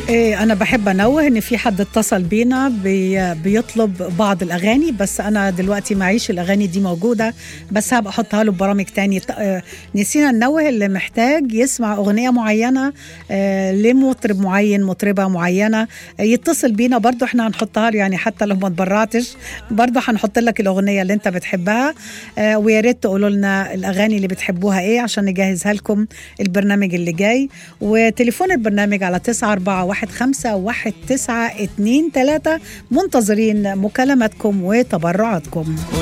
إيه أنا بحب أنوه إن في حد اتصل بينا بي بيطلب بعض الأغاني بس أنا دلوقتي معيش الأغاني دي موجودة بس هبقى أحطها له ببرامج تاني ط- آه، نسينا ننوه اللي محتاج يسمع أغنية معينة آه، لمطرب معين مطربة معينة آه، يتصل بينا برضو احنا هنحطها له يعني حتى لو ما تبرعتش برضو هنحط لك الأغنية اللي أنت بتحبها آه، ويا ريت تقولوا لنا الأغاني اللي بتحبوها إيه عشان نجهزها لكم البرنامج اللي جاي وتليفون البرنامج على 9415 1923 منتظرين مكالماتكم وتبرعاتكم